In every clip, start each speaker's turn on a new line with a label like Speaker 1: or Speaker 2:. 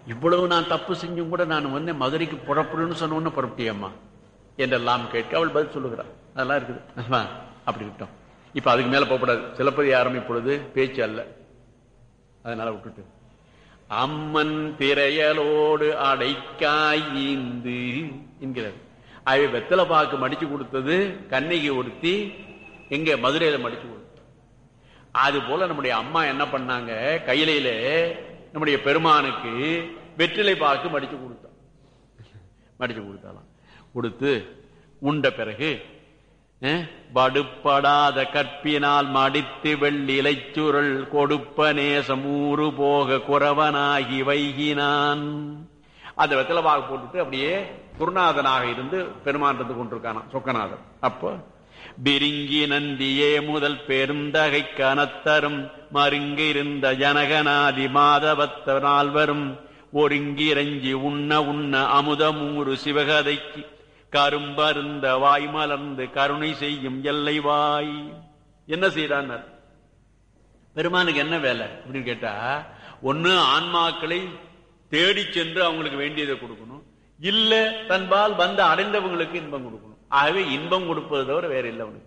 Speaker 1: இவ்வளவு நான் தப்பு செஞ்சும் கூட நான் வந்து மதுரைக்கு புறப்படுன்னு சொன்ன உடனே புறப்பட்டியம்மா என்றெல்லாம் கேட்க அவள் பதில் சொல்லுகிறாள் அதெல்லாம் இருக்குது ஆமா, அப்படி விட்டோம் இப்ப அதுக்கு மேல போகக்கூடாது சிலப்பதி ஆரம்பிப்பொழுது பேச்சு அல்ல அதனால விட்டுட்டு அம்மன் திரையலோடு அடைக்காய்ந்து என்கிறார் அவை வெத்தலை பாக்கு மடிச்சு கொடுத்தது கண்ணகி ஒருத்தி எங்க மதுரையில மடிச்சு கொடுத்து அது போல நம்முடைய அம்மா என்ன பண்ணாங்க கையிலையில நம்முடைய பெருமானுக்கு வெற்றிலை பாக்கு மடிச்சு கொடுத்தோம் மடிச்சு கொடுத்தாலாம் கொடுத்து உண்ட பிறகு அஹ், வடுப்படாத கற்பினால் மடித்து வெள்ளிலைச்சுருள் கொடுப்ப நேசம் ஊறு போக குறவனாகி வைகினான் அந்த வெத்தலை பாக்கு போட்டுட்டு அப்படியே குருநாதனாக இருந்து பெருமான் இருந்து கொண்டிருக்கானாம் சொக்கநாதன் அப்போ பிரிங்கி நந்தியே முதல் பெருந்தகை கனத்தரும் மருங்கிருந்த ஜனகநாதி மாதவத்த நால்வரும் ஒருங்கிரஞ்சி உண்ண உண்ண அமுதமூறு சிவகதைக்கு கரும்பருந்த வாய் மலர்ந்து கருணை செய்யும் எல்லை வாய் என்ன செய்யறான் பெருமானுக்கு என்ன வேலை அப்படின்னு கேட்டா ஒண்ணு ஆன்மாக்களை தேடி சென்று அவங்களுக்கு வேண்டியதை கொடுக்கணும் இல்ல தன்பால் வந்து அடைந்தவங்களுக்கு இன்பம் கொடுக்கணும் ஆகவே இன்பம் கொடுப்பது தவிர வேற இல்லை அவனுக்கு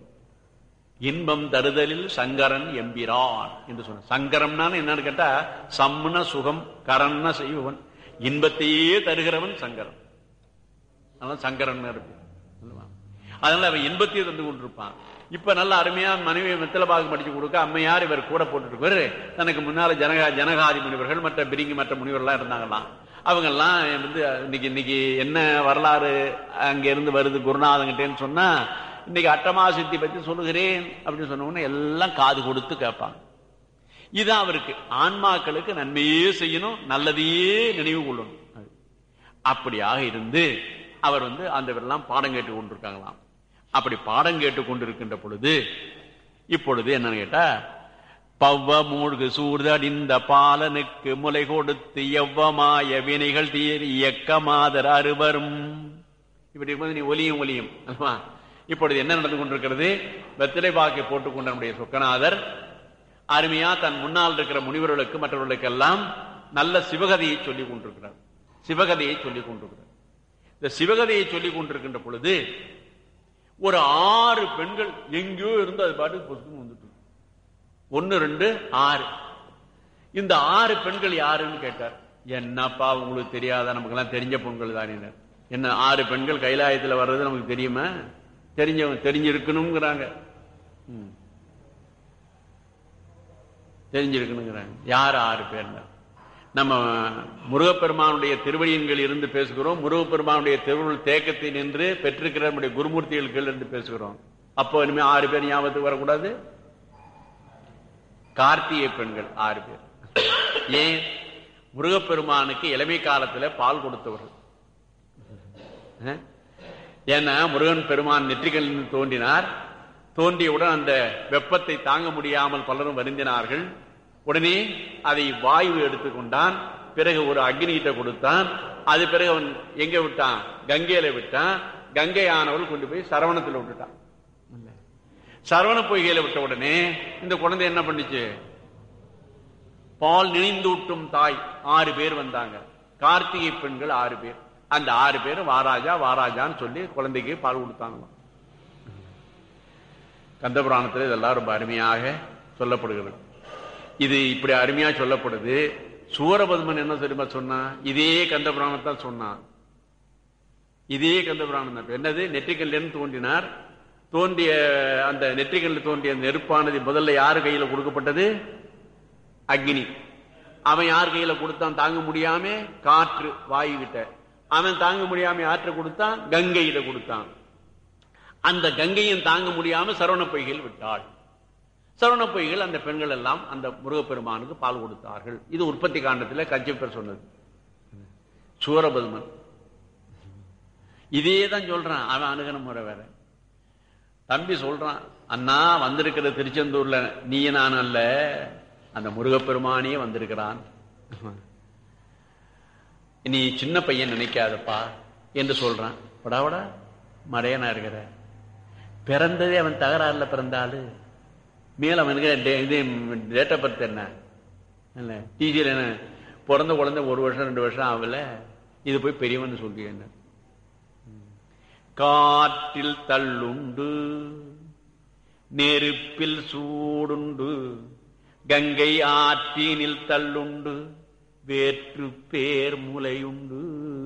Speaker 1: இன்பம் தருதலில் சங்கரன் எம்பிரான் என்று சொன்ன சங்கரம்னா என்னன்னு கேட்டா சம்ன சுகம் கரண்ண செய்வன் இன்பத்தையே தருகிறவன் சங்கரன் அதனால சங்கரன் இருக்கு அல்லவா? அதனால அவன் இன்பத்தையே தந்து கொண்டிருப்பான் இப்ப நல்ல அருமையா மனைவி மெத்தல பாகு படிச்சு கொடுக்க அம்மையார் இவர் கூட போட்டுருக்காரு தனக்கு முன்னால ஜனகா ஜனகாதி முனிவர்கள் மற்ற பிரிங்கி மற்ற முனிவர்கள்லாம் இருந்தாங்களாம் அவங்க எல்லாம் வந்து இன்னைக்கு இன்னைக்கு என்ன வரலாறு அங்க இருந்து வருது குருநாதங்கிட்டேன்னு சொன்னா இன்னைக்கு அட்டமா சித்தி பத்தி சொல்லுகிறேன் அப்படின்னு சொன்ன உடனே எல்லாம் காது கொடுத்து கேட்பாங்க இதுதான் அவருக்கு ஆன்மாக்களுக்கு நன்மையே செய்யணும் நல்லதையே நினைவு கொள்ளணும் அது. அப்படியாக இருந்து அவர் வந்து அந்த எல்லாம் பாடம் கேட்டு கொண்டிருக்காங்களாம் அப்படி பாடம் கேட்டு கொண்டிருக்கின்ற பொழுது இப்பொழுது என்னன்னு கேட்டா பவ்வ மூழ்கு சூர்தடிந்த பாலனுக்கு முலை கொடுத்து எவ்வமாய வினைகள் தீர் இயக்கமாதர் அறுவரும் இப்படி இருக்கும்போது நீ ஒலியும் ஒலியும் அல்லவா? இப்பொழுது என்ன நடந்து கொண்டிருக்கிறது வெத்திலை பாக்கை போட்டுக் கொண்ட நம்முடைய சொக்கநாதர் அருமையா தன் முன்னால் இருக்கிற முனிவர்களுக்கு மற்றவர்களுக்கெல்லாம் நல்ல சிவகதையை சொல்லிக் கொண்டிருக்கிறார் சிவகதையை சொல்லிக் கொண்டிருக்கிறார் இந்த சிவகதையை சொல்லிக் கொண்டிருக்கின்ற பொழுது ஒரு ஆறு பெண்கள் எங்கேயோ இருந்து அது பாட்டுக்கு பொசுக்குன்னு வந்துட்டு ஒன்னு ரெண்டு ஆறு இந்த ஆறு பெண்கள் யாருன்னு கேட்டார் என்னப்பா உங்களுக்கு தெரியாதா நமக்கெல்லாம் தெரிஞ்ச பெண்கள் தானே என்ன ஆறு பெண்கள் கைலாயத்துல வர்றது நமக்கு தெரியுமா தெரிஞ்சவங்க தெரிஞ்சிருக்கணுங்கிறாங்க ம். தெரிஞ்சிருக்கணுங்கிறாங்க யார் ஆறு பேர் நம்ம முருகப்பெருமானுடைய திருவடியன்கள் இருந்து பேசுகிறோம் முருகப்பெருமானுடைய திருவுள் தேக்கத்தை நின்று பெற்றிருக்கிற நம்முடைய குருமூர்த்திகள் இருந்து பேசுகிறோம் அப்போ இனிமே ஆறு பேர் ஞாபகத்துக்கு வரக்கூடாது கார்த்திகை பெண்கள் ஆறு பேர் ஏன் முருகப்பெருமானுக்கு இளமை காலத்துல பால் கொடுத்தவர்கள் அஹ்? ஏன்னா முருகன் பெருமான் நெற்றிகளில் தோன்றினார் தோன்றியவுடன் அந்த வெப்பத்தை தாங்க முடியாமல் பலரும் வருந்தினார்கள் உடனே அதை வாயு எடுத்துக்கொண்டான் பிறகு ஒரு அக்னிகிட்ட கொடுத்தான் அது பிறகு அவன் எங்க விட்டான் கங்கையில விட்டான் கங்கை ஆனவள் கொண்டு போய் சரவணத்துல விட்டுட்டான் சரவண பொய்கையில விட்ட உடனே இந்த குழந்தை என்ன பண்ணுச்சு பால் நினைந்தூட்டும் தாய் ஆறு பேர் வந்தாங்க கார்த்திகை பெண்கள் ஆறு பேர் அந்த ஆறு பேர் வாராஜா வாராஜான்னு சொல்லி குழந்தைக்கு பால் கொடுத்தாங்களாம் கந்தபுராணத்தில் இதெல்லாம் ரொம்ப அருமையாக சொல்லப்படுகிறது இது இப்படி அருமையா சொல்லப்படுது சூரபத்மன் என்ன தெரியுமா சொன்னா இதே கந்தபுராணத்தான் சொன்னான் இதே கந்தபுராணம் தான் என்னது நெற்றிக்கல்லிருந்து தோன்றினார் தோன்றிய அந்த நெற்றிக்கல்ல தோன்றிய அந்த நெருப்பானது முதல்ல யாரு கையில கொடுக்கப்பட்டது அக்னி அவன் யார் கையில கொடுத்தான் தாங்க முடியாம காற்று வாயு கிட்ட அவன் தாங்க முடியாம ஆற்று கொடுத்தான் கங்கையில கொடுத்தான் அந்த கங்கையும் தாங்க முடியாம சரவண பொய்கையில் விட்டாள் சரவண பொய்கள் அந்த பெண்கள் எல்லாம் அந்த முருகப்பெருமானுக்கு பால் கொடுத்தார்கள் இது உற்பத்தி காண்டத்தில் கச்சிப்பர் சொன்னது சூரபதுமன் இதே தான் சொல்றான் அவன் அணுகன முறை வேற தம்பி சொல்றான் அண்ணா வந்திருக்கிற திருச்செந்தூர்ல நீ நான் அல்ல அந்த முருகப்பெருமானே வந்திருக்கிறான் நீ சின்ன பையன் நினைக்காதப்பா என்று சொல்றான் படாவடா மடையனா இருக்கிற பிறந்ததே அவன் தகராறுல பிறந்தாளு மேல அவனுக்கு டே- இது டேட் ஆஃப் பர்த் என்ன இல்ல டிஜியில் என்ன பிறந்த குழந்தை ஒரு வருஷம் ரெண்டு வருஷம் ஆகல இது போய் பெரியவன் சொல்றீங்க என்ன காற்றில் தள்ளுண்டு நெருப்பில் சூடுண்டு கங்கை ஆற்றினில் தள்ளுண்டு வேற்று பேர் முலையுண்டு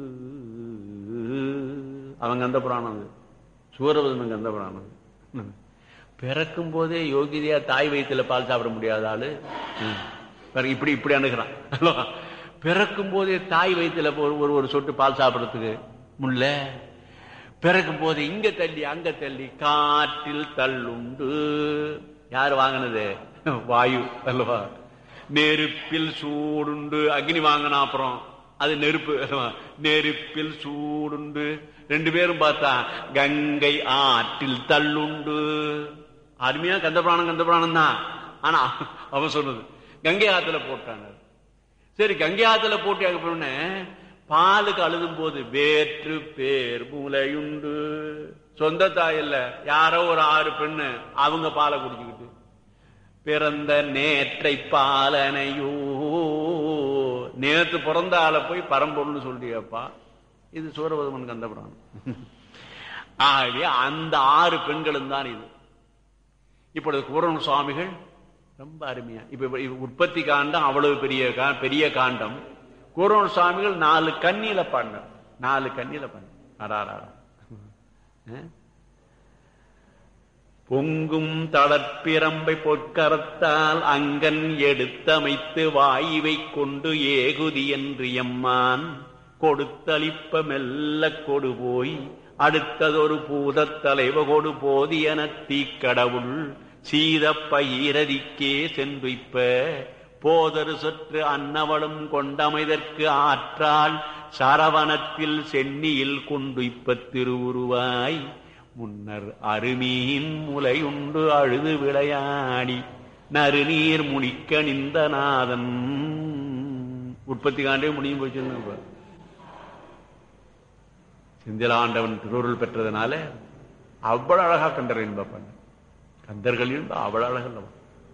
Speaker 1: அவன் கந்த புராணம் அது சூரபதமன் கந்த புராணம் அது. பிறக்கும் போதே யோகிதையா தாய் வயித்துல பால் சாப்பிட முடியாத ஆளு ம். பாருங்க, இப்படி இப்படி அணுகிறான் அல்லவா? பிறக்கும் போதே தாய் வயித்துல ஒரு ஒரு- ஒரு சொட்டு பால் சாப்பிடறதுக்கு முல்ல பிறக்கும் போது இங்க தள்ளி அங்க தள்ளி காற்றில் தள்ளுண்டு யார் வாங்கினது வாயு அல்லவா நெருப்பில் சூடுண்டு அக்னி வாங்கினா அப்புறம் அது நெருப்பு அல்லவா? நெருப்பில் சூடுண்டு ரெண்டு பேரும் பார்த்தா கங்கை ஆற்றில் தள்ளுண்டு அருமையா கந்தபுராணம் கந்தபுராணம் தான் ஆனா அவன் சொன்னது கங்கை ஆத்துல போட்டான் சரி கங்கை ஆத்துல போட்டு அப்புறம்னு பாலுக்கு அழுதும் போது வேற்று பேர் மூலையுண்டு சொந்த தாய் இல்ல யாரோ ஒரு ஆறு பெண்ணு அவங்க பாலை குடிச்சுக்கிட்டு பிறந்த நேற்றை பாலனையோ நேத்து பிறந்த ஆளை போய் பரம்பொருள்னு சொல்றியப்பா இது சூரபதமன் கந்தபுராணம் ஆகவே அந்த ஆறு பெண்களும் தான் இது இப்பொழுது குமரன் சுவாமிகள் ரொம்ப அருமையா இப்ப இப்ப இது உற்பத்தி காண்டம் அவ்வளவு பெரிய கா- பெரிய காண்டம் குமரன் சுவாமிகள் நாலு கண்ணியில பாடினார் நாலு கண்ணியில பண்ண அடாரா பொங்கும் தளர்ப்பிரம்பை பொற்கரத்தால் அங்கன் எடுத்தமைத்து வாயுவை கொண்டு ஏகுதி என்று எம்மான் கொடுத்தளிப்ப மெல்ல கொடு போய் அடுத்ததொரு பூதத் தலைவ கொடு போதியன தீக்கடவுள் சீத பயிரதிக்கே சென்றுய்ப்ப போதரு சற்று அன்னவளும் கொண்டமைதற்கு ஆற்றால் சரவணத்தில் சென்னியில் கொண்டுய்ப்ப திருவுருவாய் முன்னர் அருமீன் முலையுண்டு அழுது விளையாடி நறுநீர் முடிக்க நின்ற நாதன் உற்பத்தி காண்டே முடியும் போச்சு செந்திலாண்டவன் திருவுருள் பெற்றதுனால அவ்வளவு அழகா கண்டர் என்பப்பன் கந்தர்கள் என்ப அவ்வளவு அழகு அல்லவா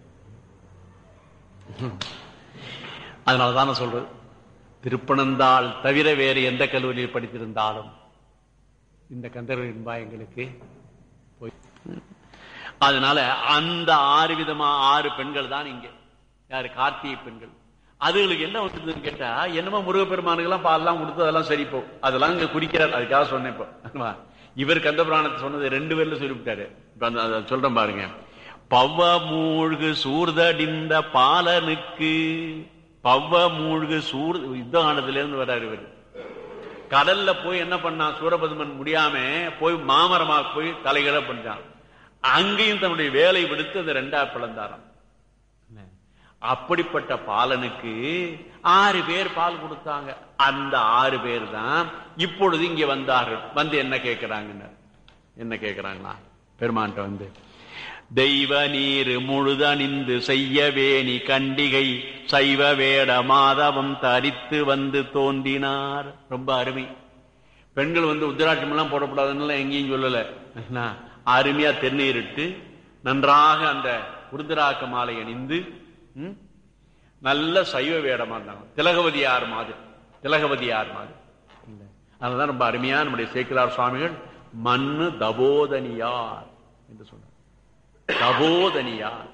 Speaker 1: அதனாலதான் நான் சொல்றது திருப்பனந்தாள் தவிர வேறு எந்த கல்லூரியில் படித்திருந்தாலும் இந்த கந்தர்கள் என்பா எங்களுக்கு போய் அதனால அந்த ஆறு விதமா ஆறு பெண்கள் தான் இங்க யாரு கார்த்திகை பெண்கள் அதுகளுக்கு என்ன வந்ததுன்னு கேட்டா என்னமோ முருகப்பெருமானுக்கு எல்லாம் பால்லாம் கொடுத்து அதெல்லாம் சரி போ அதெல்லாம் இங்க குறிக்கிறார் அதுக்காக சொன்னேன் இப்போ ஆமா. இவர் கந்த புராணத்தை சொன்னது ரெண்டு பேர்ல சொல்லிவிட்டாரு இப்ப அந்த- அதை சொல்றேன் பாருங்க பவ்வ மூழ்கு சூர்தடிந்த பாலனுக்கு பவ்வ மூழ்கு சூர் யுத்த ஆனதுல இருந்து வர்றாரு இவர் கடல்ல போய் என்ன பண்ணான் சூரபதுமன் முடியாம போய் மாமரமா போய் தலைகளை பண்ணான் அங்கேயும் தன்னுடைய வேலை விடுத்து அந்த ரெண்டா பிளந்தாராம் அப்படிப்பட்ட பாலனுக்கு ஆறு பேர் பால் கொடுத்தாங்க அந்த ஆறு பேர் தான் இப்பொழுது இங்க வந்தார்கள் வந்து என்ன கேட்கிறாங்கன்னு என்ன கேட்கிறாங்களா பெருமான்ட்ட வந்து தெய்வ நீர் முழுதணிந்து செய்ய வேணி கண்டிகை சைவ வேட மாதவம் தரித்து வந்து தோன்றினார் ரொம்ப அருமை பெண்கள் வந்து உத்திராட்சம் எல்லாம் போடக்கூடாதுன்னு எங்கேயும் சொல்லல என்ன? அருமையா தென்னீரிட்டு நன்றாக அந்த உருதிராக்க மாலை அணிந்து ம், நல்ல சைவ வேடமா இருந்தாங்க திலகவதியார் மாதிரி திலகவதியார் மாதிரி இல்ல. அதனாலதான் ரொம்ப அருமையா நம்முடைய சேக்கிரார் சுவாமிகள் மண்ணு தபோதனியார் என்று சொன்னார் தபோதனியார்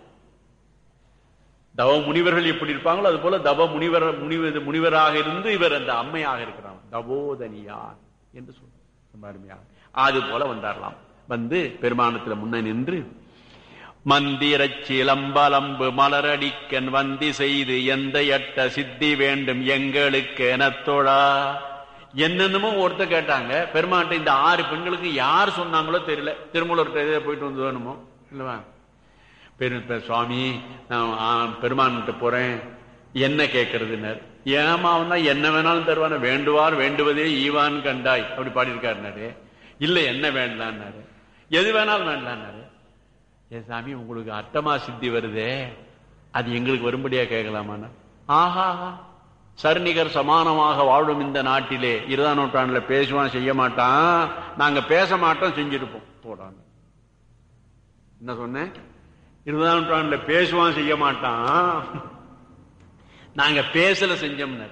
Speaker 1: தவ முனிவர்கள் எப்படி இருப்பாங்களோ அது போல தவ முனிவர் முனிவர் முனிவராக இருந்து இவர் அந்த அம்மையாக இருக்கிறார் தபோதனியார் என்று சொல்றார் ரொம்ப அருமையாக அது போல வந்தாரலாம் வந்து பெருமானத்துல முன்ன நின்று மந்திரச் சிலம்பலம்பு மலரடிக்கன் வந்தி செய்து எந்த எட்ட சித்தி வேண்டும் எங்களுக்கு எனத்தோழா என்னென்னமோ ஒருத்த கேட்டாங்க பெருமாட்ட இந்த ஆறு பெண்களுக்கு யார் சொன்னாங்களோ தெரியல திருமூலர் போயிட்டு வந்து வேணுமோ இல்லவா பெரு பெ- சுவாமி நான் ஆ, பெருமான்கிட்ட போறேன் என்ன கேட்கறதுனர் ஏமா அவன் தான் என்ன வேணாலும் தருவான வேண்டுவார் வேண்டுவதே ஈவான் கண்டாய் அப்படி பாடியிருக்காருனாரு இல்ல என்ன வேண்டாம்னாரு எது வேணாலும் வேண்டாம்னாரு ஏ சாமி உங்களுக்கு அட்டமா சித்தி வருதே அது எங்களுக்கு வரும்படியா கேட்கலாமான்னு ஆஹா சர்ணிகர் சமானமாக வாழும் இந்த நாட்டிலே இருபதாம் நூற்றாண்டுல பேசுவான் செய்ய மாட்டான் நாங்க பேச மாட்டோம் செஞ்சிருப்போம் போடான்னு என்ன சொன்னேன் இருபதாம் நூற்றாண்டுல பேசுவான் செய்ய மாட்டான் நாங்க பேசல செஞ்சோம்னாரு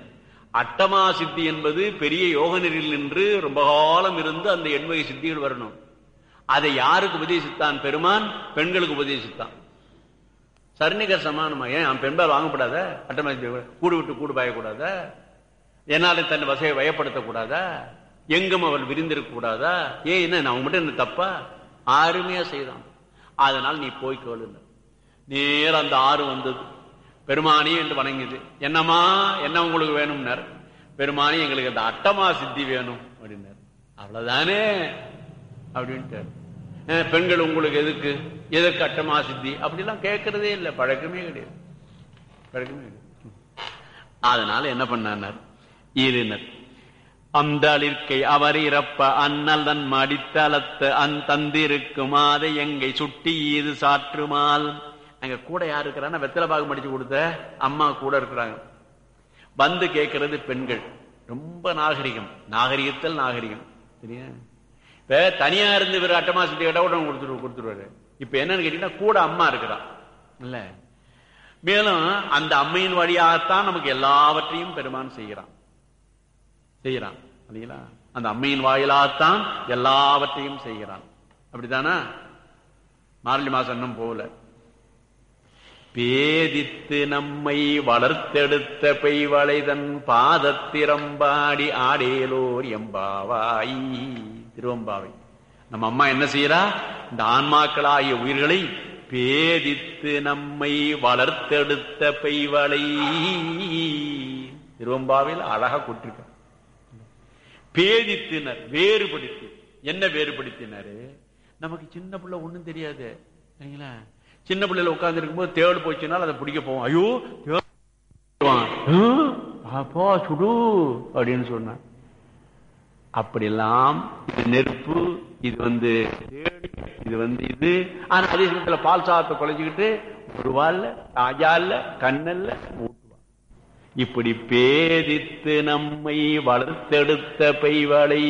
Speaker 1: அட்டமா சித்தி என்பது பெரிய யோக நெறியில் நின்று ரொம்ப காலம் இருந்து அந்த எண்வகை சித்திகள் வரணும் அதை யாருக்கு உபதேசித்தான் பெருமான் பெண்களுக்கு உபதேசித்தான் சர்ணிகர் சமானமா ஏன் அவன் பெண்பால் வாங்கப்படாத அட்டமா சித்தி கூடு விட்டு கூடு பாயக்கூடாத என்னால தன் வசையை வயப்படுத்தக்கூடாதா எங்கும் அவள் விரிந்திருக்க கூடாதா ஏன் என்ன நான் மட்டும் என்ன தப்பா அருமையா செய்தான் அதனால் நீ போய் கேளு நேர அந்த ஆறு வந்தது பெருமானி என்று வணங்கியது என்னம்மா என்ன உங்களுக்கு வேணும்னார் பெருமானி எங்களுக்கு அந்த அட்டமா சித்தி வேணும் அப்படின்னார் அவ்வளவுதானே அப்படின்ட்டு அஹ், பெண்கள் உங்களுக்கு எதுக்கு எதுக்கு அட்டமா சித்தி அப்படிலாம் கேட்கறதே இல்லை பழக்கமே கிடையாது பழக்கமே கிடையாது அதனால என்ன பண்ணார் ஈரினர் அந்தளிர்க்கை அவர் இறப்ப அண்ணல் தன் மடித்தளத்த அந் தந்திருக்கும் அதை எங்கை சுட்டி ஈது சாற்றுமால் அங்க கூட யார் இருக்கிறான்னா வெத்தலை பாகம் மடிச்சு கொடுத்த அம்மா கூட இருக்கிறாங்க வந்து கேட்கறது பெண்கள் ரொம்ப நாகரிகம் நாகரிகத்தில் நாகரிகம் சரியா இப்ப தனியா இருந்து இவர் அட்டமா சுத்தி கேட்டா கூட கொடுத்துரு கொடுத்துருவாரு இப்ப என்னன்னு கேட்டீங்கன்னா கூட அம்மா இருக்கிறா இல்ல மேலும் அந்த அம்மையின் வழியாகத்தான் நமக்கு எல்லாவற்றையும் பெருமான் செய்கிறான் செய்கிறான் இல்லைங்களா அந்த அம்மையின் வாயிலாகத்தான் எல்லாவற்றையும் செய்கிறான் அப்படித்தானா மார்கழி மாசம் இன்னும் போகல பேதித்து நம்மை வளர்த்தெடுத்த பெய்வளைதன் பாதத்திரம்பாடி ஆடேலோர் எம்பாவாய் திருவம்பாவை நம்ம அம்மா என்ன செய்யறா இந்த ஆன்மாக்களாகிய உயிர்களை பேதித்து நம்மை வளர்த்தெடுத்த பெய்வளை திருவம்பாவில் அழகா கொட்டிருக்க பேதித்தினர் வேறுபடுத்தி என்ன வேறுபடுத்தினாரு நமக்கு சின்ன பிள்ளை ஒண்ணும் தெரியாது சரிங்களா சின்ன பிள்ளைல உட்கார்ந்து இருக்கும்போது தேடு போச்சுனால அதை பிடிக்க போவோம் ஐயோ தேள் வருவான். ஆ, அப்பா சுடு அப்படின்னு சொன்னான் அப்படியெல்லாம் இது நெருப்பு இது வந்து தேடு, இது வந்து இது ஆனா அதே சமயத்துல பால் சாதத்தை குலைஞ்சுக்கிட்டு ஒரு வால்ல ராஜா இல்ல கண்ணல்ல ஊட்டுவான் இப்படி பேதித்து நம்மை வளர்த்தெடுத்த பெய்வளை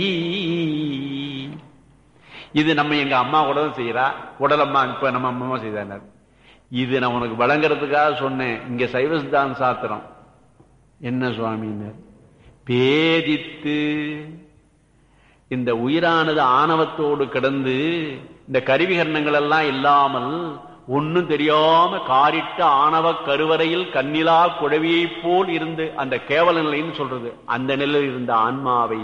Speaker 1: இது நம்ம எங்க அம்மா கூட தான் செய்யறா உடலம்மா இப்ப நம்ம அம்மா செய்தார் இது நான் உனக்கு வழங்குறதுக்காக சொன்னேன் இங்க சைவ சித்தாந்த சாத்திரம் என்ன சுவாமின்னு பேதித்து இந்த உயிரானது ஆணவத்தோடு கிடந்து இந்த கருவிகரணங்கள் எல்லாம் இல்லாமல் ஒன்னும் தெரியாம காரிட்ட ஆணவ கருவறையில் கண்ணிலா குழவியைப் போல் இருந்து அந்த கேவல நிலைன்னு சொல்றது அந்த நிலையில் இருந்த ஆன்மாவை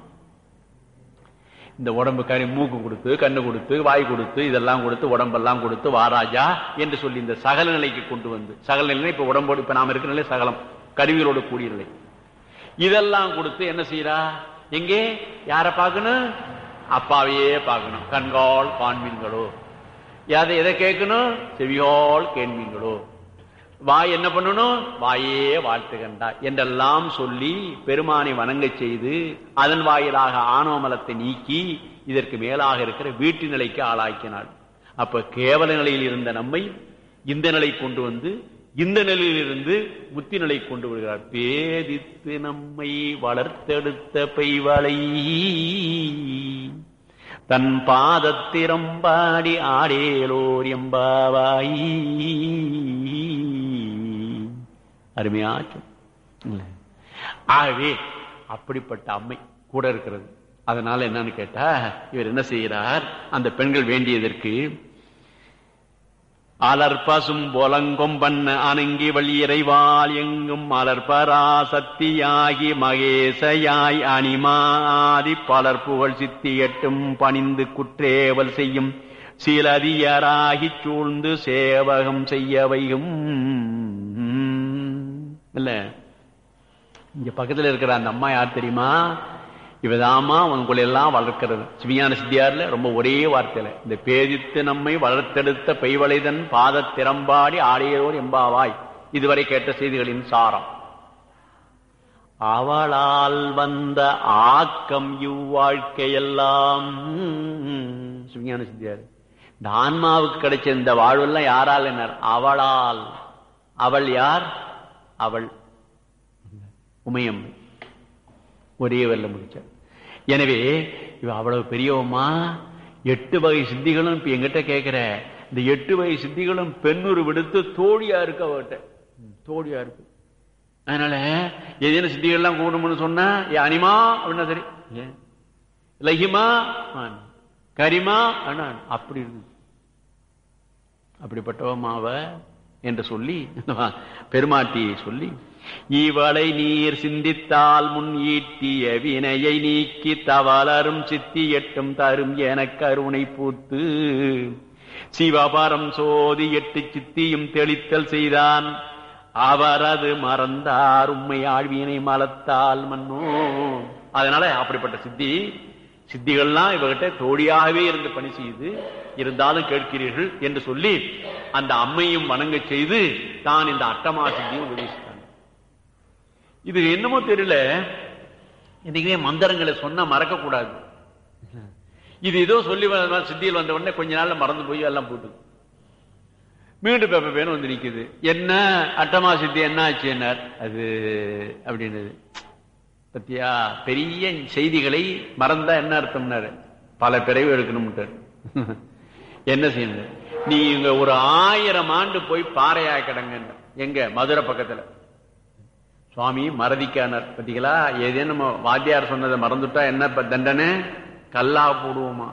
Speaker 1: இந்த உடம்பு கறி மூக்கு கொடுத்து கண்ணு கொடுத்து வாய் கொடுத்து இதெல்லாம் கொடுத்து உடம்பெல்லாம் கொடுத்து வாராஜா என்று சொல்லி இந்த சகல நிலைக்கு கொண்டு வந்து சகல நிலை இப்ப உடம்போடு இப்ப நாம இருக்கிற நிலை சகலம் கருவிகளோடு கூடிய நிலை இதெல்லாம் கொடுத்து என்ன செய்யறா எங்கே யார பார்க்கணும் அப்பாவையே பார்க்கணும் கண்கால் காண்மீன்களோ எதை எதை கேட்கணும் செவியால் கேண்மீன்களோ வாய் என்ன பண்ணணும் வாயே வாழ்த்துகண்டா என்றெல்லாம் சொல்லி பெருமானை வணங்கச் செய்து அதன் வாயிலாக ஆணவமலத்தை நீக்கி இதற்கு மேலாக இருக்கிற வீட்டு நிலைக்கு ஆளாக்கினாள் அப்ப கேவல நிலையில் இருந்த நம்மை இந்த நிலை கொண்டு வந்து இந்த நிலையிலிருந்து முத்தி நிலை கொண்டு வருகிறார் பேதித்து நம்மை வளர்த்தெடுத்த பெய்வளை தன் பாதத்திரம்பாடி ஆடேலோர் எம்பாவாய் அருமையாச்சும் இல்ல. ஆகவே அப்படிப்பட்ட அம்மை கூட இருக்கிறது அதனால என்னன்னு கேட்டா இவர் என்ன செய்கிறார் அந்த பெண்கள் வேண்டியதற்கு அலர்பசும் பொலங்கொம்பண்ண அணங்கி வழியிறைவால் எங்கும் அலர்பரா சக்தியாகி மகேசயாய் அணிமாதி பலர் புகழ் சித்தி எட்டும் பணிந்து குற்றேவல் செய்யும் சிலதியராகிச் சூழ்ந்து சேவகம் செய்ய வைகும் இல்ல இங்க பக்கத்துல இருக்கிற அந்த அம்மா யார் தெரியுமா இவதாமா உங்களை எல்லாம் வளர்க்கிறது சிவியான சித்தியார்ல ரொம்ப ஒரே வார்த்தையில இந்த பேதித்து நம்மை வளர்த்தெடுத்த பெய்வளைதன் பாத திறம்பாடி ஆடியோர் எம்பாவாய் இதுவரை கேட்ட செய்திகளின் சாரம் அவளால் வந்த ஆக்கம் இவ்வாழ்க்கையெல்லாம் சிவியான சித்தியார் இந்த ஆன்மாவுக்கு கிடைச்ச இந்த வாழ்வெல்லாம் யாரால் என்ன அவளால் அவள் யார் அவள் உமையம் ஒரே வெல்ல முடிச்சார் எனவே இவ அவ்வளவு பெரியவமா எட்டு வகை சித்திகளும் இப்ப எங்கிட்ட கேட்கிற இந்த எட்டு வகை சித்திகளும் பெண்ணுரு விடுத்து தோழியா இருக்கு அவகிட்ட ம், தோழியா இருக்கு அதனால ஏதேனும் சித்திகள்லாம் கூடணும்னு சொன்னா ஏ அனிமா அப்படின்னா சரி ஏன் லஹிமா ஆன். கரிமா அண்ணா அப்படி இருக்கு அப்படிப்பட்டவமாவ என்று சொல்லி பெருமாட்டியை சொல்லி இவளை நீர் சிந்தித்தால் முன் ஈட்டிய வினையை நீக்கி தவளரும் சித்தி எட்டும் தரும் என கருணை பூத்து சிவபரம் சோதி எட்டு சித்தியும் தெளித்தல் செய்தான் அவரது மறந்தார் உண்மை ஆழ்வியனை மலத்தால் மன்னோ அதனால அப்படிப்பட்ட சித்தி சித்திகள்லாம் இவகிட்ட தோழியாகவே இருந்து பணி செய்து இருந்தாலும் கேட்கிறீர்கள் என்று சொல்லி அந்த அம்மையும் வணங்க செய்து தான் இந்த அட்டமா சித்தியும் உபதேசித்தாங்க இது என்னமோ தெரியல இன்னைக்குமே மந்திரங்களை சொன்னா மறக்க கூடாது இது ஏதோ சொல்லி வந்த சித்தியில் வந்த உடனே கொஞ்ச நாள்ல மறந்து போய் எல்லாம் போட்டு மீண்டும் பேப்ப பேரும் வந்து நிக்குது என்ன அட்டமா சித்தி என்ன ஆச்சு என்ன அது அப்படின்னு பத்தியா பெரிய செய்திகளை மறந்தா என்ன அர்த்தம்னாரு பல பிறகு எடுக்கணும்ட்டாரு என்ன செய்யணும் நீ இங்க ஒரு ஆயிரம் ஆண்டு போய் பாறையா கிடங்க எங்க மதுரை பக்கத்துல சுவாமி மறதிக்கானார் பத்திகளா ஏதேனும் நம்ம வாத்தியார் சொன்னதை மறந்துட்டா என்ன இப்ப தண்டனை கல்லா போடுவோமா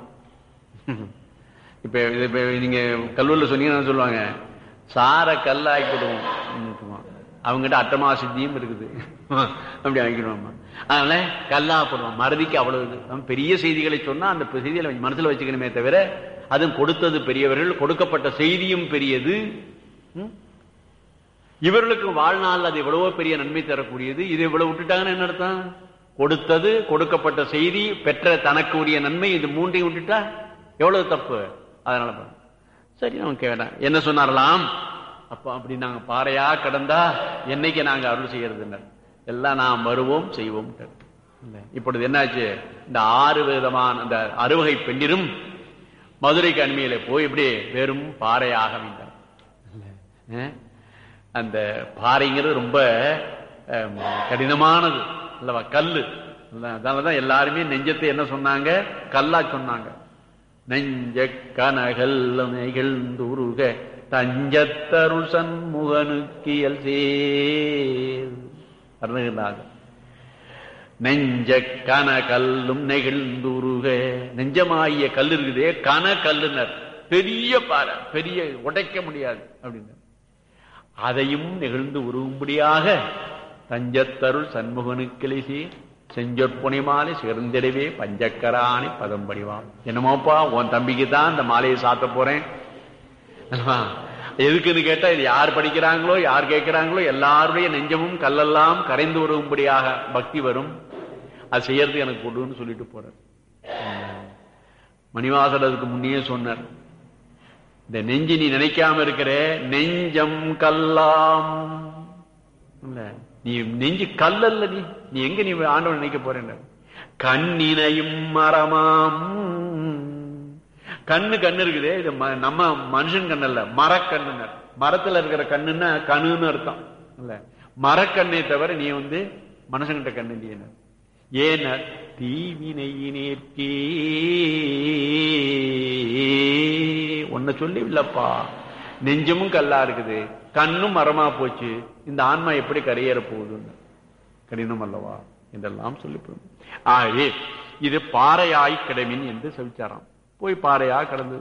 Speaker 1: இப்ப இது இப்ப நீங்க கல்லூரில் சொன்னீங்கன்னா சொல்லுவாங்க சார கல்லாக்கி விடுவோம் அவங்ககிட்ட அட்டமா சித்தியும் இருக்குது அப்படி ஆக்கிடுவோம் அதனால கல்லா போடுவோம் மறதிக்கு அவ்வளவு இது. அவன் பெரிய செய்திகளை சொன்னா அந்த செய்திகளை மனசுல வச்சுக்கணுமே தவிர அதுவும் கொடுத்தது பெரியவர்கள் கொடுக்கப்பட்ட செய்தியும் பெரியது ம்? இவர்களுக்கு வாழ்நாள் அது எவ்வளவோ பெரிய நன்மை தரக்கூடியது இது இவ்வளவு விட்டுட்டாங்கன்னு என்ன அர்த்தம் கொடுத்தது கொடுக்கப்பட்ட செய்தி பெற்ற தனக்கு உரிய நன்மை இது மூன்றையும் விட்டுட்டா எவ்வளவு தப்பு அதனால பாருங்க. சரி நமக்கு வேண்டாம் என்ன சொன்னாரலாம் அப்ப அப்படி நாங்க பாறையா கிடந்தா என்னைக்கு நாங்க அருள் செய்யறது எல்லாம் நாம் வருவோம் செய்வோம் இப்பொழுது என்னாச்சு இந்த ஆறு விதமான அந்த அறுவகை பெண்ணிலும் மதுரைக்கு அண்மையில போய் இப்படி வெறும் பாறையாக அமைந்தார் அஹ்? அந்த பாறைங்கிறது ரொம்ப அஹ், கடினமானது அல்லவா கல்லு அதனாலதான் எல்லாருமே நெஞ்சத்தை என்ன சொன்னாங்க கல்லா சொன்னாங்க நெஞ்ச கனகல் நெகிழ்ந்துருக தஞ்சத்தருள் சண்முகனுக்கியல் சேர் அருணுகிறாங்க நெஞ்ச கன கல்லும் நெகிழ்ந்துருக நெஞ்சமாகிய கல் இருக்குதே கன கல்லுனர் பெரிய பாறை பெரிய உடைக்க முடியாது அப்படின்னு அதையும் நெகிழ்ந்து உருவும்படியாக தஞ்சத்தருள் சண்முகனுக்கிலேசி செஞ்சொற்புனை மாலை சிறந்திடவே பஞ்சக்கராணி பதம் படிவான் என்னமோப்பா உன் தம்பிக்கு தான் இந்த மாலையை சாத்த போறேன் அல்லவா? எதுக்குன்னு கேட்டா இது யார் படிக்கிறாங்களோ யார் கேட்கிறாங்களோ எல்லாருடைய நெஞ்சமும் கல்லெல்லாம் கரைந்து வரும்படியாக பக்தி வரும் அது செய்யறது எனக்கு கொடுன்னு சொல்லிட்டு போறார் மணிவாசல் அதுக்கு முன்னே சொன்னார் இந்த நெஞ்சு நீ நினைக்காம இருக்கிற நெஞ்சம் கல்லாம் இல்ல நீ நெஞ்சு கல்லல்ல நீ நீ எங்க நீ ஆண்டவன் நினைக்க போறேன் கண்ணினையும் மரமாம் கண்ணு கண்ணு இருக்குது இது ம- நம்ம மனுஷன் கண்ணு இல்ல மரக்கண்ணு மரத்துல இருக்கிற கண்ணுன்னா கண்ணுன்னு அர்த்தம் இல்ல மரக்கண்ணை தவிர நீ வந்து மனுஷங்கிட்ட கண்ணு இல்லையே ஏன தீவினையினேற்கே உன்னை சொல்லி இல்லப்பா நெஞ்சமும் கல்லா இருக்குது கண்ணும் மரமா போச்சு இந்த ஆன்மா எப்படி கரையேற போகுதுன்னு கடினம் அல்லவா என்றெல்லாம் சொல்லி ஆகவே இது பாறையாய் கிடமின் என்று செவிச்சாராம் போய் பாறையா கிடந்து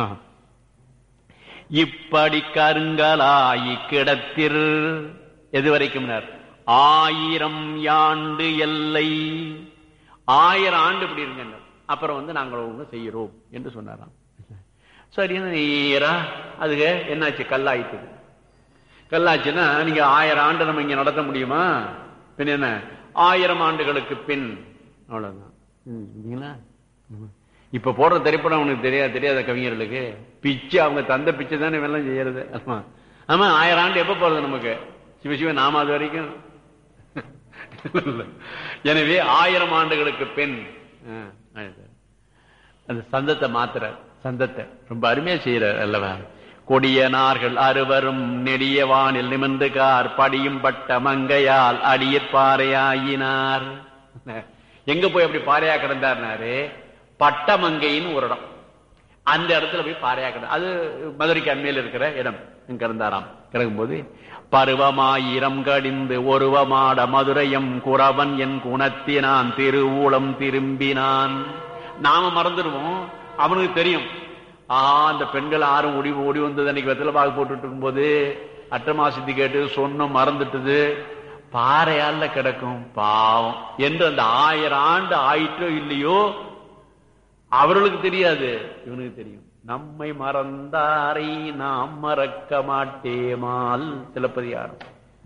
Speaker 1: இப்படி கருங்கலாயி கிடத்திர் எது வரைக்கும் ஆயிரம் யாண்டு எல்லை ஆயிரம் ஆண்டு இப்படி இருங்க அப்புறம் வந்து நாங்கள் ஒண்ணு செய்கிறோம் என்று சொன்னாராம் சரின்னு நேரா அதுக்கு என்னாச்சு கல்லாயிட்டு கல்லாச்சுன்னா நீங்க ஆயிரம் ஆண்டு நம்ம இங்க நடத்த முடியுமா பின் என்ன ஆயிரம் ஆண்டுகளுக்கு பின் அவ்வளவுதான் ம், இல்லைங்களா? ம். இப்ப போடுற திரைப்படம் உனக்கு தெரியாது தெரியாத கவிஞர்களுக்கு பிச்சை அவங்க தந்த பிச்சை தானே வெள்ளம் செய்யறது ஆமா ஆமா ஆயிரம் ஆண்டு எப்ப போறது நமக்கு சிவசிவ நாம அது வரைக்கும் எனவே ஆயிரம் ஆண்டுகளுக்கு பின் ஆ, ஆயிரத்து. அந்த சந்தத்தை மாத்துற சந்தத்தை ரொம்ப அருமையா செய்யறார் அல்லவா கொடியனார்கள் அறுவரும் நெடிய வானில் நிமிர்ந்து கார் படியும் பட்ட மங்கையால் அடியற் பாறையாயினார் எங்க போய் அப்படி பாறையா கிடந்தார்னாரு பட்டமங்கைன்னு ஒரு இடம் அந்த இடத்துல போய் பாறையா கிடந்த அது மதுரைக்கு அண்மையில் இருக்கிற இடம் இங்க கிடந்தாராம் கிடக்கும்போது பருவமாயிரம் கடிந்து ஒருவமாட மதுரையம் குறவன் என் குணத்தினான் திருவூலம் திரும்பினான் நாம மறந்துடுவோம் அவனுக்கு தெரியும் ஆ அந்த பெண்கள் ஆறும் ஓடி ஓடி வந்தது அன்னைக்கு வெத்தலை பாகு போட்டுட்டு இருக்கும்போது அட்டமாசித்தி கேட்டு சொன்ன மறந்துட்டுது பாறையால கிடக்கும் பாவம் என்று அந்த ஆயிரம் ஆண்டு ஆயிட்டோ இல்லையோ அவர்களுக்கு தெரியாது இவனுக்கு தெரியும் நம்மை மறந்தாரை நாம் மறக்க மாட்டேமால் சிலப்பதிகாரம்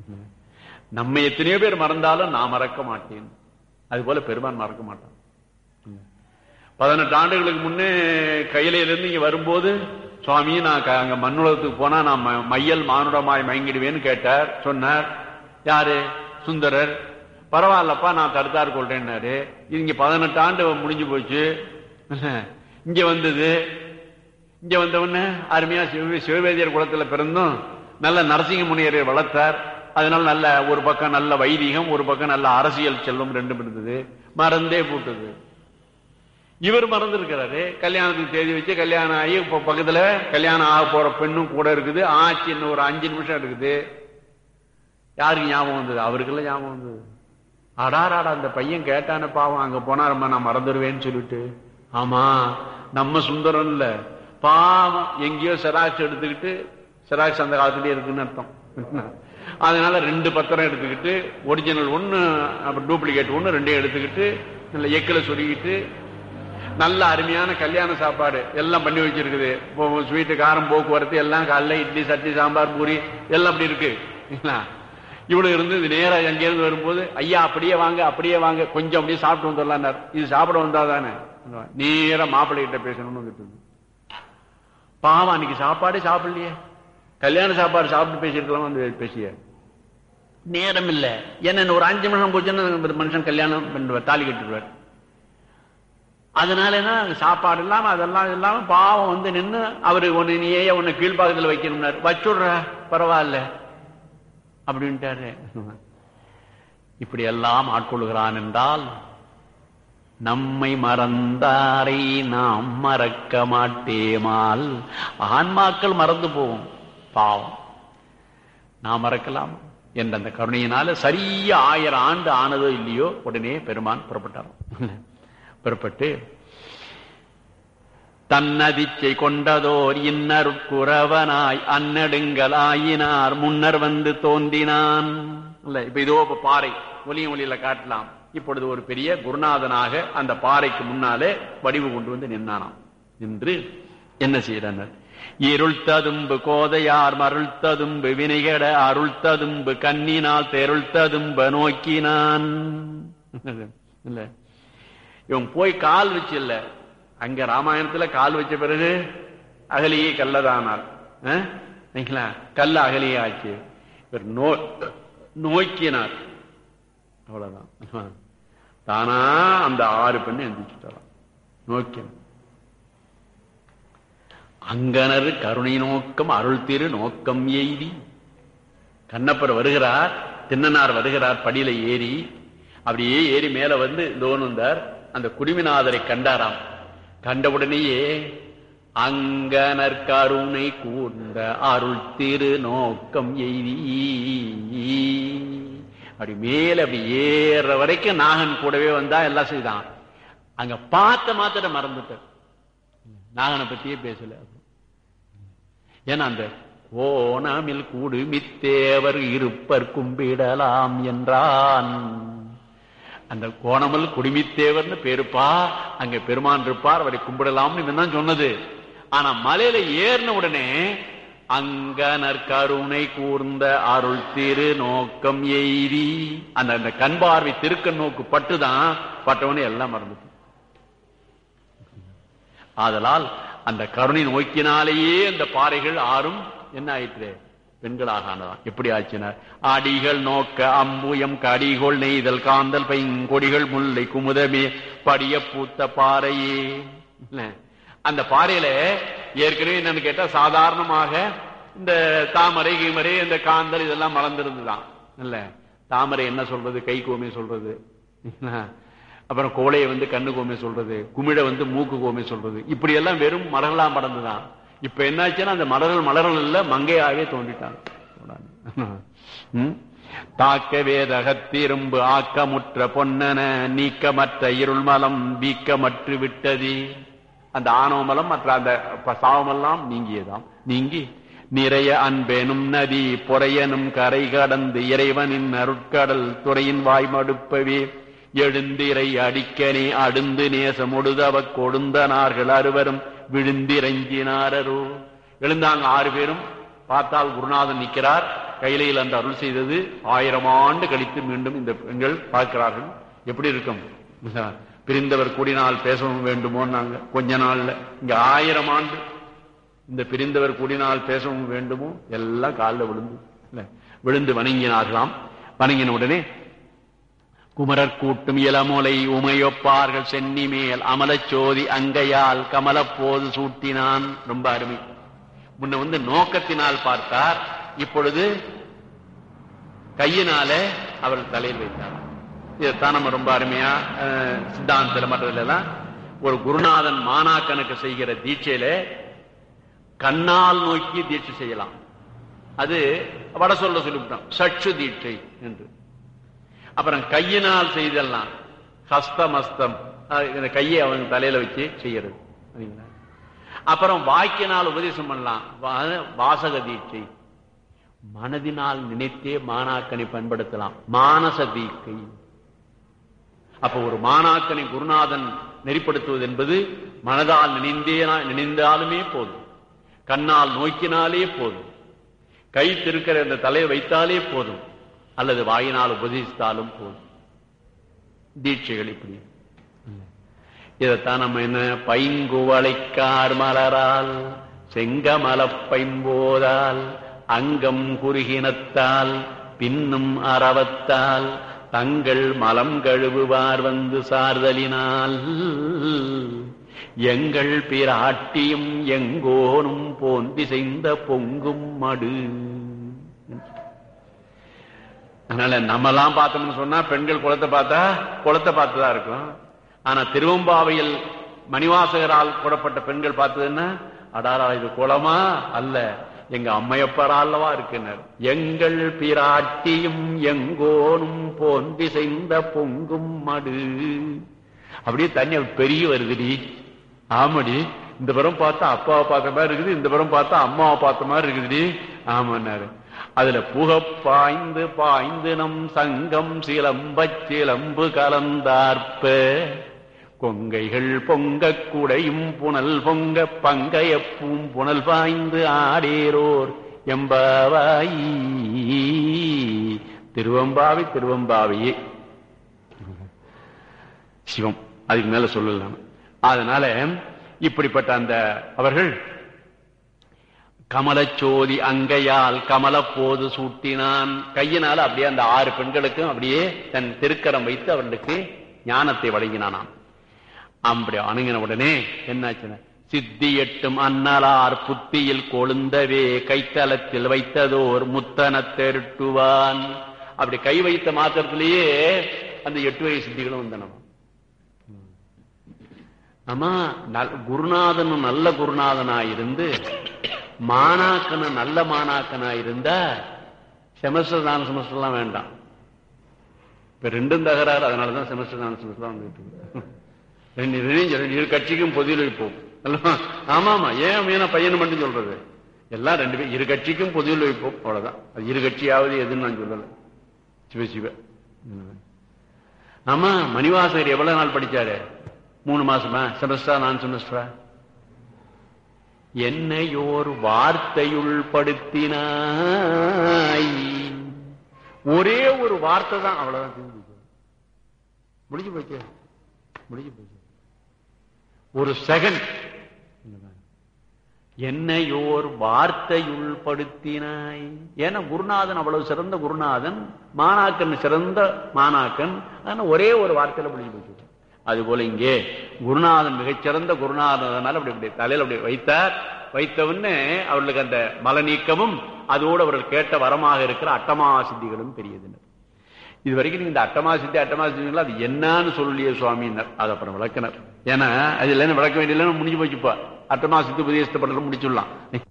Speaker 1: நம்மை எத்தனையோ பேர் மறந்தாலும் நான் மறக்க மாட்டேன் அது போல பெருமான் மறக்க மாட்டான் பதினெட்டு ஆண்டுகளுக்கு முன்னே கையிலிருந்து இங்க வரும்போது சுவாமி நான் க- அங்க மண்ணுலகத்துக்கு போனா நான் ம- மையல் மானுடமாய் மயங்கிடுவேன்னு கேட்டார் சொன்னார் யாரு சுந்தரர் பரவாயில்லப்பா நான் தடுத்தார் கொள்றேன்னாரு இங்க பதினெட்டு ஆண்டு முடிஞ்சு போச்சு இங்க வந்தது இங்க வந்தவொடனே அருமையா சிவ சிவவேதியர் குலத்துல பிறந்தும் நல்ல நரசிங்க முனியரை வளர்த்தார் அதனால நல்ல ஒரு பக்கம் நல்ல வைதிகம் ஒரு பக்கம் நல்ல அரசியல் செல்வம் ரெண்டும் இருந்தது மறந்தே போட்டது இவர் மறந்துருக்கிறாரு கல்யாணத்துக்கு தேதி வச்சு கல்யாணம் ஆகி இப்ப பக்கத்துல கல்யாணம் ஆக போற பெண்ணும் கூட இருக்குது ஆச்சு இன்னும் ஒரு அஞ்சு நிமிஷம் இருக்குது யாருக்கு ஞாபகம் வந்தது அவருக்கெல்லாம் ஞாபகம் வந்தது அடாராடா அந்த பையன் கேட்டான பாவம் அங்க போனாரம்மா நான் மறந்துடுவேன்னு சொல்லிட்டு ஆமா நம்ம சுந்தரம் இல்ல பாவம் எங்கேயோ செராக்ஸ் எடுத்துக்கிட்டு செராக்ஸ் அந்த காலத்திலேயே இருக்குன்னு அர்த்தம் அதனால ரெண்டு பத்திரம் எடுத்துக்கிட்டு ஒரிஜினல் ஒண்ணு அப்புறம் டூப்ளிகேட் ஒண்ணு ரெண்டையும் எடுத்துக்கிட்டு நல்ல எக்கில சொருகிட்டு நல்ல அருமையான கல்யாண சாப்பாடு எல்லாம் பண்ணி வச்சிருக்குது ஸ்வீட்டு காரம் போக்குவரத்து எல்லாம் காலைல இட்லி சட்னி சாம்பார் பூரி எல்லாம் அப்படி இருக்கு இல்லைங்களா? இவ்வளவு இருந்து இது நேரா அங்க இருந்து வரும்போது ஐயா அப்படியே வாங்க அப்படியே வாங்க கொஞ்சம் அப்படியே சாப்பிட்டு வந்துடலாம்னார் இது சாப்பிட வந்தா தானே நேரா மாப்பிள்ளை கிட்ட பேசணும்னு வந்துட்டு இருந்து. பாவம் அன்னைக்கு சாப்பாடே சாப்பிடலையே கல்யாண சாப்பாடு சாப்பிட்டு பேசிருக்கலாம் வந்து பேசிய நேரம் இல்ல என்ன ஒரு அஞ்சு நிமிஷம் போச்சுன்னா இந்த மனுஷன் கல்யாணம் பண்ணுவார் தாலி கட்டிடுவார் அதனால என்ன சாப்பாடு இல்லாம அதெல்லாம் இல்லாம பாவம் வந்து நின்னு அவரு ஒண்ணு நீயே உன்னை கீழ்பாகத்துல வைக்கணும்னாரு வச்சுடுற பரவாயில்ல அப்படின்ட்டாரு இப்படி எல்லாம் ஆட்கொள்கிறான் என்றால் நம்மை மறந்தாரை நாம் மறக்க மாட்டேமால் ஆன்மாக்கள் மறந்து போவோம் பாவம் நாம் மறக்கலாம் என்ற அந்த கருணையினால சரியா ஆயிரம் ஆண்டு ஆனதோ இல்லையோ உடனே பெருமான் புறப்பட்டார் புறப்பட்டு தன்னதிச்சை கொண்டதோர் இன்னருக்குறவனாய் அன்னடுங்கலாயினார் முன்னர் வந்து தோன்றினான் இல்ல இப்ப இதோ இப்ப பாறை ஒலியும் ஒலியில காட்டலாம் இப்பொழுது ஒரு பெரிய குருநாதனாக அந்த பாறைக்கு முன்னாலே வடிவு கொண்டு வந்து நின்னானாம் நின்று என்ன செய்யறார் இருள் ததும்பு கோதையார் மருள் ததும்பு வினைகட அருள் ததும்பு கண்ணினால் தெருள் ததும்ப நோக்கினான் இல்ல இவன் போய் கால் வச்சு இல்ல அங்க ராமாயணத்துல கால் வச்ச பிறகு அகலியே கல்லதானார் அஹ்? சரிங்களா? கல்ல அகலியே ஆச்சு இவர் நோ நோக்கினார் அவ்வளவுதான் தானா அந்த ஆறு பெண்ணு எந்திரிச்சுட்டாராம் நோக்கினார் அங்கனர் கருணை நோக்கம் அருள் திரு நோக்கம் எய்தி கண்ணப்பர் வருகிறார் தின்னனார் வருகிறார் படியில ஏறி அப்படியே ஏறி மேல வந்து தோன் வந்தார் அந்த குடிமிநாதரை கண்டாராம் கண்டவுடனேயே அங்கனர் கருணை கூர்ந்த அருள் திரு நோக்கம் எய்தி அப்படி மேல அப்படி ஏற வரைக்கும் நாகன் கூடவே வந்தா எல்லாம் செய்தான் அங்க பார்த்த மாத்திர மறந்துட்டார் நாகனை பத்தியே பேசல ஏன்னா அந்த கோணமில் கூடுமித்தேவர் இருப்பர் கும்பிடலாம் என்றான் அந்த கோணமல் குடிமித்தேவர்னு பேருப்பா அங்க பெருமான் இருப்பார் அவரை கும்பிடலாம்னு இவன் தான் சொன்னது ஆனா மலையில ஏறின உடனே அங்கனர் கருணை கூர்ந்த அருள் திரு நோக்கம் எய்தி அந்த அந்த கண் பார்வை திருக்கண் நோக்கு பட்டுதான் பட்டவனே எல்லாம் மறந்துட்டு ஆதலால் அந்த கருணை நோக்கினாலேயே அந்த பாறைகள் ஆறும் என்ன ஆயிற்று பெண்களாக ஆனதாம் எப்படி ஆச்சினார் அடிகள் நோக்க அம்புயம் கடிகோள் நெய்தல் காந்தல் பைங்கொடிகள் முல்லை குமுதமே படிய பூத்த பாறையே இல்ல, அந்த பாறையில ஏற்கனவே என்னன்னு கேட்டா சாதாரணமாக இந்த தாமரை கீமரை இந்த காந்தல் இதெல்லாம் மலர்ந்திருந்துதான் இல்ல தாமரை என்ன சொல்றது கை கோமை சொல்றது அப்புறம் கோழையை வந்து கண்ணு கோமை சொல்றது குமிழ வந்து மூக்கு கோமை சொல்றது இப்படி எல்லாம் வெறும் மலர்களாம் படந்துதான் இப்ப என்னாச்சுன்னா அந்த மலர்கள் மலர்கள் இல்ல மங்கையாவே தோன்றிட்டாங்க ம்? தாக்க வேதகத்திரும்பு ஆக்கமுற்ற பொன்னன நீக்கமற்ற இருள்மலம் வீக்கமற்று விட்டது அந்த ஆணவமலம் மற்ற அந்த ப- சாவமெல்லாம் நீங்கியதாம் நீங்கி நிறைய அன்பெனும் நதி பொறையனும் கரை கடந்து இறைவனின் அருட்கடல் துறையின் வாய் மடுப்பவே எழுந்திரை அடிக்கனே அடுந்து நேசமொடுதவ கொடுந்தனார்கள் அறுவரும் விழுந்திரஞ்சினாரோ எழுந்தாங்க ஆறு பேரும் பார்த்தால் குருநாதன் நிற்கிறார் கையிலையில் அந்த அருள் செய்தது ஆயிரம் ஆண்டு கழித்து மீண்டும் இந்த பெண்கள் பார்க்கிறார்கள் எப்படி இருக்கும் பிரிந்தவர் கூடினால் பேசவும் வேண்டுமோன்னாங்க கொஞ்ச நாள்ல இங்க ஆயிரம் ஆண்டு இந்த பிரிந்தவர் கூடினால் பேசவும் வேண்டுமோ எல்லாம் காலில் விழுந்து இல்ல, விழுந்து வணங்கினார்களாம் வணங்கின உடனே குமரர் கூட்டும் இளமுலை உமையொப்பார்கள் சென்னி மேல் அமலச்சோதி அங்கையால் கமலப்போது சூட்டினான் ரொம்ப அருமை முன்ன வந்து நோக்கத்தினால் பார்த்தார் இப்பொழுது கையினால அவர் தலையில் வைத்தார் இதைத்தான் நம்ம ரொம்ப அருமையா அஹ், சித்தாந்தத்துல மற்றதுல எல்லாம் ஒரு குருநாதன் மாணாக்கனுக்கு செய்கிற தீட்சையில கண்ணால் நோக்கி தீட்சை செய்யலாம் அது வட சொல்ல சொல்லிவிட்டோம் சற்று தீட்சை என்று அப்புறம் கையினால் செய்தெல்லாம் ஹஸ்தமஸ்தம் அஹ் இந்த கையை அவன் தலையில வச்சு செய்யறது சரிங்களா? அப்புறம் வாக்கினால் உபதேசம் பண்ணலாம் வா- வாசக தீட்சை மனதினால் நினைத்தே மாணாக்கனை பயன்படுத்தலாம் மானச தீக்கை அப்ப ஒரு மாணாக்கனை குருநாதன் நெறிப்படுத்துவது என்பது மனதால் நினைந்தே நினைந்தாலுமே போதும் கண்ணால் நோக்கினாலே போதும் கை திருக்கிற அந்த தலையை வைத்தாலே போதும் அல்லது வாயினால் உபதேசித்தாலும் போதும் தீட்சைகள் இப்படி இதைத்தான் நம்ம என்ன பைங்குவளைக்கார் மலரால் செங்கமலப் பைம்போதால் அங்கம் குறுகினத்தால் பின்னும் அறவத்தால் தங்கள் மலம் கழுவுவார் வந்து சார்தலினால் எங்கள் பிராட்டியும் எங்கோனும் போந்தி செய்த பொங்கும் மடு அதனால நம்மலாம் பார்த்தோம்னு சொன்னா பெண்கள் குளத்தை பார்த்தா குளத்தை பார்த்துதான் இருக்கும் ஆனா திருவம்பாவையில் மணிவாசகரால் கூடப்பட்ட பெண்கள் பார்த்ததுன்னா அடாரா இது குளமா அல்ல எங்க அம்மையப்பரால்லவா இருக்குனர் எங்கள் பிராட்டியும் எங்கோனும் போந்தி செய்த பொங்கும் மடு அப்படியே தண்ணி அப்படி பெரிய வருதுடி ஆமாடி இந்த புறம் பார்த்தா அப்பாவை பார்த்த மாதிரி இருக்குது இந்த புறம் பார்த்தா அம்மாவை பார்த்த மாதிரி இருக்குதுடி ஆமான்னாரு அதுல புக பாய்ந்து பாய்ந்து நம் சங்கம் சிலம்பச் சிலம்பு கலந்தார்ப்ப கொங்கைகள் பொங்க குடையும் புனல் பொங்க பங்கைய பூம் புனல் பாய்ந்து ஆடேரோர் எம்பாவாய் திருவம்பாவி திருவம்பாவையே சிவம் அதுக்கு மேல சொல்லலாம் அதனால இப்படிப்பட்ட அந்த அவர்கள் கமலச்சோதி அங்கையால் கமலப்போது சூட்டினான் கையினால அப்படியே அந்த ஆறு பெண்களுக்கும் அப்படியே தன் திருக்கரம் வைத்து அவர்களுக்கு ஞானத்தை வழங்கினானாம் அப்படி அணுகின உடனே என்னாச்சுன்னா சித்தி எட்டும் அன்னலார் புத்தியில் கொழுந்தவே கைத்தலத்தில் வைத்ததோர் முத்தன தெருட்டுவான் அப்படி கை வைத்த மாத்திரத்திலேயே அந்த எட்டு வயசு சித்திகளும் வந்தனமா ஆமா நல்- குருநாதன் நல்ல குருநாதனா இருந்து மாணாக்கன நல்ல மாணாக்கனா இருந்தா செமஸ்டர் தான செமஸ்டர் எல்லாம் வேண்டாம் இப்ப ரெண்டும் தகராறு அதனாலதான் செமஸ்டர் தான செமஸ்டர் தான் வந்துட்டு இருக்கு. ரெண்டு ரெண்டு ரெண்டு இரு கட்சிக்கும் பொதியில் வைப்போம் அல்லவா? ஆமா ஆமா ஏன் மீன பையன் மட்டும் சொல்றது எல்லாம் ரெண்டு பேரும் இரு கட்சிக்கும் பொதியில் வைப்போம் அவ்வளவுதான் அது இரு கட்சியாவது எதுன்னு நான் சொல்லல சிவ சிவ ம். ஆமா மணிவாசகர் எவ்வளவு நாள் படிச்சாரு மூணு மாசமா செமஸ்டரா நான் செமஸ்டரா என்னையோர் வார்த்தையுள் படுத்தினாய் ஒரே ஒரு வார்த்தை தான் அவ்வளவுதான் தெரிஞ்சு முடிஞ்சு போச்சு முடிஞ்சு போச்சு ஒரு செகண்ட் என்னையோர் வார்த்தையுள் படுத்தினாய் ஏன்னா குருநாதன் அவ்வளவு சிறந்த குருநாதன் மாணாக்கன் சிறந்த மாணாக்கன் ஆனா ஒரே ஒரு வார்த்தையில முடிஞ்சு போச்சு அது போல இங்கே குருநாதன் மிகச்சிறந்த குருநாதனால அப்படி அப்படி தலையில அப்படி வைத்தார் வைத்த உடனே அவர்களுக்கு அந்த மல நீக்கமும் அதோடு அவர்கள் கேட்ட வரமாக இருக்கிற அட்டமா சித்திகளும் பெரியதுனர் இது வரைக்கும் நீங்க இந்த அட்டமா சித்தி அட்டமா சித்திகள் அது என்னன்னு சொல்லலையே சுவாமினர் அது அப்புறம் விளக்கினர் ஏன்னா அது இல்லைன்னு விளக்க வேண்டிய முடிஞ்சு போச்சுப்பா அட்டமா சித்தி உபதேசத்தை பண்றது முடிச்சுடலாம்